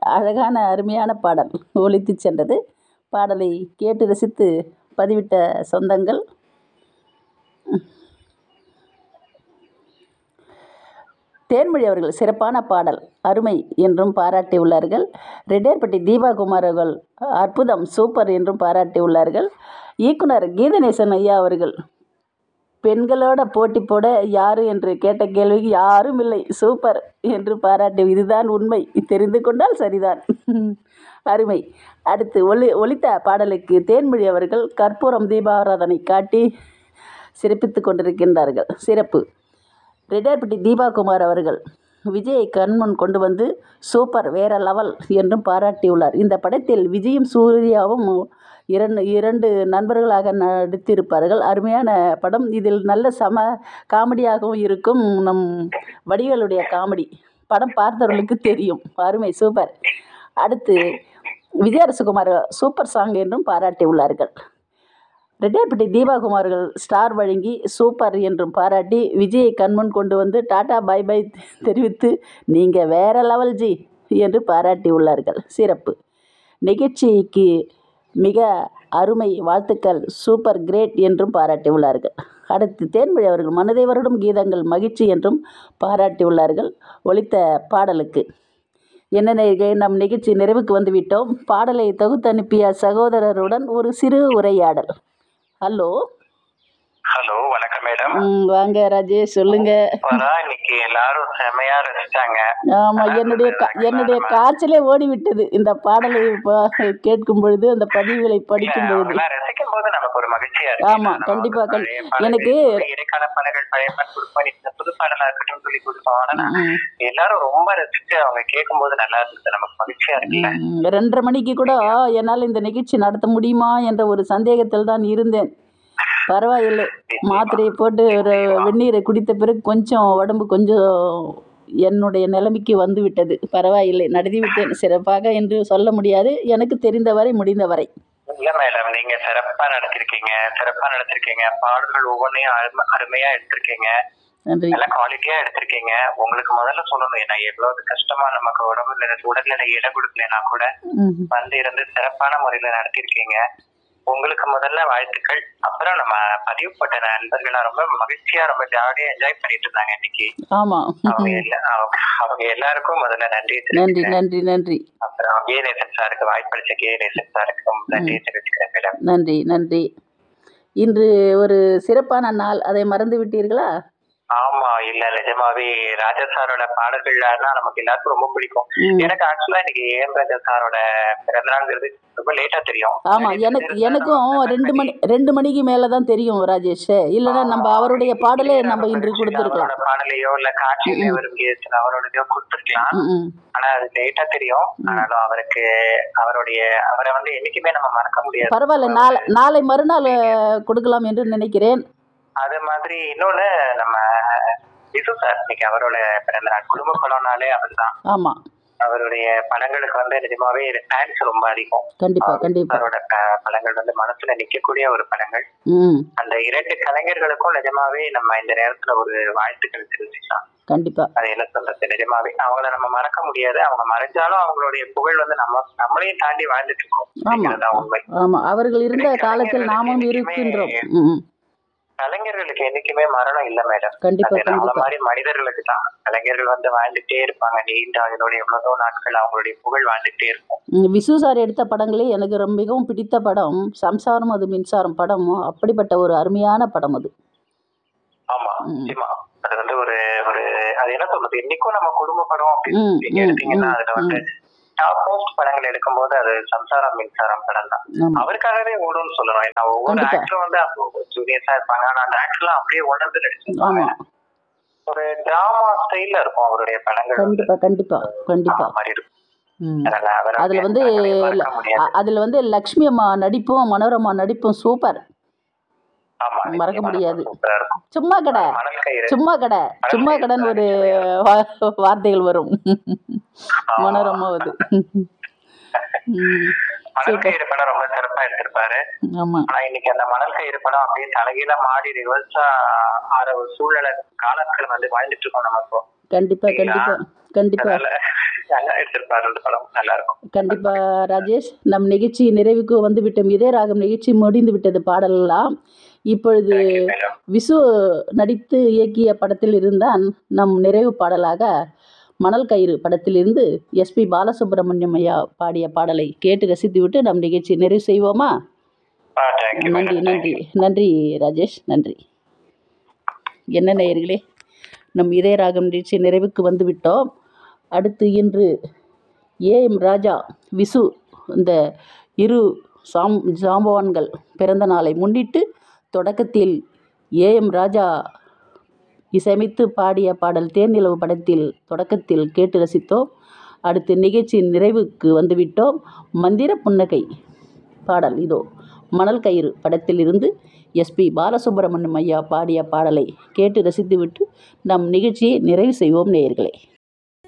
அழகான அருமையான பாடல் ஒலித்துச் சென்றது பாடலை கேட்டு ரசித்து பதிவிட்ட சொந்தங்கள் தேன்மொழி அவர்கள் சிறப்பான பாடல் அருமை என்றும் பாராட்டியுள்ளார்கள் ரெட்டியார்பட்டி தீபா குமார் அவர்கள் அற்புதம் சூப்பர் என்றும் பாராட்டியுள்ளார்கள் இயக்குனர் கீதநேசன் ஐயா அவர்கள் பெண்களோட போட்டி போட யாரு என்று கேட்ட கேள்விக்கு யாரும் இல்லை சூப்பர் என்று பாராட்டி இதுதான் உண்மை தெரிந்து கொண்டால் சரிதான் அருமை அடுத்து ஒலி ஒலித்த பாடலுக்கு தேன்மொழி அவர்கள் கற்பூரம் தீபாராதனை காட்டி சிறப்பித்து கொண்டிருக்கின்றார்கள் சிறப்பு ரெட்டியார்பட்டி தீபா குமார் அவர்கள் விஜயை கண்முன் கொண்டு வந்து சூப்பர் வேற லெவல் என்றும் பாராட்டியுள்ளார் இந்த படத்தில் விஜயும் சூர்யாவும் இரண்டு இரண்டு நண்பர்களாக நடித்திருப்பார்கள் அருமையான படம் இதில் நல்ல சம காமெடியாகவும் இருக்கும் நம் வடிவேலுடைய காமெடி படம் பார்த்தவர்களுக்கு தெரியும் அருமை சூப்பர் அடுத்து விஜயரசகுமார் சூப்பர் சாங் என்றும் பாராட்டியுள்ளார்கள் ரெட்டியார்பட்டி தீபாகுமார்கள் ஸ்டார் வழங்கி சூப்பர் என்றும் பாராட்டி விஜயை கண்முன் கொண்டு வந்து டாடா பை பை தெரிவித்து நீங்கள் வேற லெவல் ஜி என்று பாராட்டியுள்ளார்கள் சிறப்பு நிகழ்ச்சிக்கு மிக அருமை வாழ்த்துக்கள் சூப்பர் கிரேட் என்றும் பாராட்டியுள்ளார்கள் அடுத்து தேன்மொழி அவர்கள் மனதை வருடும் கீதங்கள் மகிழ்ச்சி என்றும் பாராட்டியுள்ளார்கள் ஒலித்த பாடலுக்கு என்ன நேயர்களே, நம் நிகழ்ச்சி நிறைவுக்கு வந்துவிட்டோம் பாடலை தொகுத்து அனுப்பிய சகோதரருடன் ஒரு சிறு உரையாடல் ஹலோ ஹலோ வணக்கம் மேடம் ம், வாங்க ராஜேஷ் சொல்லுங்க இப்பதான் இன்னைக்கு எல்லாரும் செமையா ரசிச்சாங்க ஆமா என்னுடைய கா- என்னுடைய காய்ச்சலே ஓடி விட்டது இந்த பாடலை பா- கேட்கும் பொழுது அந்த பதிவுகளை படிக்கும் பொழுது அவங்கெல்லாம் ரசிக்கும் போது நமக்கு ஒரு மகிழ்ச்சியா இருக்கு ஆமா, நம்ம கண்டிப்பா, வந்து கண்டி- பழைய பாடல்கள், எனக்கு- புதிய இடைக்கால பாடல்கள் பழைய பாட்டு கொடுப்போம் இந்த புது பாடலா இருக்கட்டும் சொல்லி கொடுப்போம் ஆனா ம், எல்லாரும் ரொம்ப ரசிச்சு அவங்க கேட்கும் போது நல்லா இருந்தது நமக்கு மகிழ்ச்சியா இருக்குல்ல ம், ரெண்டரை மணிக்கு கூட என்னால் இந்த நிகழ்ச்சி நடத்த முடியுமா என்ற ஒரு சந்தேகத்தில் தான் இருந்தேன் பரவாயில்லை மாத்திரையை போட்டு ஒரு வெந்நீரை குடித்த பிறகு கொஞ்சம் உடம்பு கொஞ்சம் என்னுடைய நிலைமைக்கு வந்து விட்டது பரவாயில்லை நடத்தி விட்டேன் சிறப்பாக என்று சொல்ல முடியாது எனக்கு தெரிந்தவரை முடிந்தவரை இல்ல மேடம் நீங்க சிறப்பா நடத்திருக்கீங்க சிறப்பா நடத்திருக்கீங்க பாடல்கள் ஒவ்வொன்றையும் அரும- அருமையா எடுத்திருக்கீங்க நன்றி நல்லா குவாலிட்டியா எடுத்திருக்கீங்க உங்களுக்கு முதல்ல சொல்லணும் ஏன்னா எவ்வளவு கஷ்டமா நமக்கு உடம்புல உடல்நிலை இடம் கொடுக்கலனா கூட ம், வந்து இருந்து சிறப்பான முறையில நடத்திருக்கீங்க உங்களுக்கு முதல்ல வாழ்த்துக்கள் அப்புறம் நம்ம பதிவு போட்ட நண்பர்கள்லாம் ரொம்ப மகிழ்ச்சியா ரொம்ப ஜாலியா என்ஜாய் பண்ணிட்டு இருந்தாங்க இன்னைக்கு ஆமாம் அவங்க எல்லா அவங்க அவங்க எல்லாருக்கும் முதல்ல நன்றி நன்றி தெரிவிச்சுக்கிறேன் நன்றி நன்றி அப்புறம் கே நேசன் சாருக்கு வாய்ப்பளிச்ச கே நேசன் சாருக்கும் நன்றி தெரிவிச்சுக்கிறேன் மேடம் நன்றி நன்றி இன்று ஒரு சிறப்பான நாள் அதை மறந்து விட்டீர்களா ஆமா இல்ல நிஜமாவே ராஜா சாரோட பாடல்கள்னா நமக்கு எல்லாருக்கும் ரொம்ப பிடிக்கும் ம். எனக்கு ஆக்சுவலா இன்னைக்கு ஏஎம் ராஜா சாரோட பிறந்தநாள்ங்கிறது ரொம்ப லேட்டா தெரியும் ஆமா எனக்கு எனக்கும் ரெண்டு மணி ரெண்டு மணிக்கு மேல தான் தெரியும் ராஜேஷ் இல்லைன்னா நம்ம அவருடைய பாடலே நம்ம இன்று கொடுத்துருக்கலாம் அவரோட பாடலையோ இல்ல காட்சியில வரும் கீதத்துல அவரோடதையோ கொடுத்துருக்கலாம் ம், ம். ஆனா அது லேட்டா தெரியும் ஆனாலும் அவருக்கு அவருடைய அவரை வந்து என்னைக்குமே நம்ம மறக்க முடியாது பரவாயில்ல நாளை நாளை மறுநாள் அஹ், கொடுக்கலாம் என்று நினைக்கிறேன் அது மாதிரி இன்னொன்னு நம்ம விசு சார் இன்னைக்கு அவரோட பிறந்த நாள் குடும்ப படம்னாலே அவர்தான் ஆமா அவருடைய படங்களுக்கு வந்து நிஜமாவே ஃபேன்ஸ் ரொம்ப அதிகம் கண்டிப்பா கண்டிப்பா அவரோட ப- படங்கள் வந்து மனசுல நிக்கக்கூடிய ஒரு படங்கள் ம் அந்த இரண்டு கலைஞர்களுக்கும் நிஜமாவே நம்ம இந்த நேரத்துல ஒரு வாழ்த்துக்கள் தெரிவிச்சுக்கலாம் கண்டிப்பா அது என்ன சொல்றது நிஜமாவே அவங்கள நம்ம மறக்க முடியாது அவங்க மறைஞ்சாலும் அவங்களுடைய புகழ் வந்து நம்ம நம்மளையும் தாண்டி வாழ்ந்துட்டு இருக்கோம் ஆமா. அப்படிங்கிறதுதான் உண்மை ஆமா அவர்கள் இருந்த காலத்தில் நாமும் இருக்கின்றோம் ம், ம். கலைஞர்களுக்கு என்னைக்குமே மரணம் இல்ல மேடம் கண்டிப்பா அது நம்மள கண்டிப்பா மாதிரி மனிதர்களுக்கு தான் கலைஞர்கள் வந்து வாழ்ந்துட்டே இருப்பாங்க நீண்ட அதனோட எவ்வளவோ நாட்கள் அவங்களுடைய புகழ் வாழ்ந்துட்டே இருக்கும் ம், விசு சார் எடுத்த படங்களே எனக்கு ரொம்ப மிகவும் பிடித்த படம் சம்சாரம் அது மின்சாரம் படம் அப்படிப்பட்ட ஒரு அருமையான படம் அது ஆமா ம். நிச்சயமா அது வந்து ஒரு ஒரு அது என்ன சொல்றது இன்னைக்கும் நம்ம குடும்ப படம் ம், அப்படின்னு நீங்க ம், எடுத்தீங்கன்னா ம், அதுல வந்து டாப் மோஸ்ட் படங்கள் எடுக்கும்போது அது சம்சாரம் மின்சாரம் படம் தான் ஆமா அவருக்காகவே ஓடும்னு சொல்லணும் ஏன்னா ஒவ்வொரு கண்டிப்பா. ஆக்டரும் வந்து ஜூனியர்ஸா இருப்பாங்க ஆனா அந்த ஆக்டர்லாம் அப்படியே உணர்ந்து நடிச்சிருப்பாங்க ஆமா ஒரு டிராமா ஸ்டைல்ல இருக்கும் அவருடைய படங்கள் வந்து கண்டிப்பா கண்டிப்பா கண்டிப்பா அந்த மாதிரி இருக்கும் ம் அதனால அவருடைய அதுல வந்து படங்களை மறக்க முடியாது அ- அதுல வந்து லக்ஷ்மி அம்மா நடிப்பும் மனோரமா நடிப்பும் சூப்பர் ஆமா மறக்க நிச்சயமா முடியாது. சூப்பரா இருக்கும் சும்மா கடை மணல் கயிறு சும்மா கடை சும்மா கடைன்னு ஒரு வா- வார்த்தைகள் வரும் மனோரமா அது ம், மணல் கயிறு படம் ரொம்ப சிறப்பா எடுத்திருப்பாரு ஆமா ஆனா இன்னைக்கு அந்த மணல் கயிறு படம் அப்படியே தலைகீழ மாறி ரிவர்ஸா ஆற ஒரு சூழ்நிலை காலத்துல வந்து வாழ்ந்துட்டு இருக்கோம் நம்ம இப்போ கண்டிப்பா கண்டிப்பா கண்டிப்பா அதனால நல்லா எடுத்திருப்பாரு அந்த படம் நல்லா இருக்கும் கண்டிப்பாக ராஜேஷ் நம் நிகழ்ச்சி நிறைவுக்கு வந்து விட்டோம் இதே ராகம் நிகழ்ச்சி முடிந்து விட்டது பாடலெல்லாம் இப்பொழுது Thank you, madam. விசு நடித்து இயக்கிய படத்தில் இருந்தான் நம் நிறைவு பாடலாக மணல் கயிறு படத்திலிருந்து எஸ்பி பாலசுப்ரமணியம் ஐயா பாடிய பாடலை கேட்டு ரசித்துவிட்டு நம் நிகழ்ச்சி நிறைவு செய்வோமா ஆ தேங்க்யூ நன்றி மேடம் நன்றி நன்றி ராஜேஷ் நன்றி என்ன நேயர்களே நம் இதய ராகம் நிகழ்ச்சி நிறைவுக்கு வந்து விட்டோம் அடுத்து இன்று ஏஎம் ராஜா விசு இந்த இரு சாம் ஜாம்பவான்கள் பிறந்த நாளை முன்னிட்டு தொடக்கத்தில் ஏஎம் ராஜா இசையமைத்து பாடிய பாடல் தேர்நிலவு படத்தில் தொடக்கத்தில் கேட்டு ரசித்தோம் அடுத்து நிகழ்ச்சியின் நிறைவுக்கு வந்துவிட்டோம் மந்திர புன்னகை பாடல் இதோ மணல் கயிறு படத்திலிருந்து எஸ்பி பாலசுப்ரமணியம் ஐயா பாடிய பாடலை கேட்டு ரசித்துவிட்டு நம் நிகழ்ச்சியை நிறைவு செய்வோம் நேயர்களே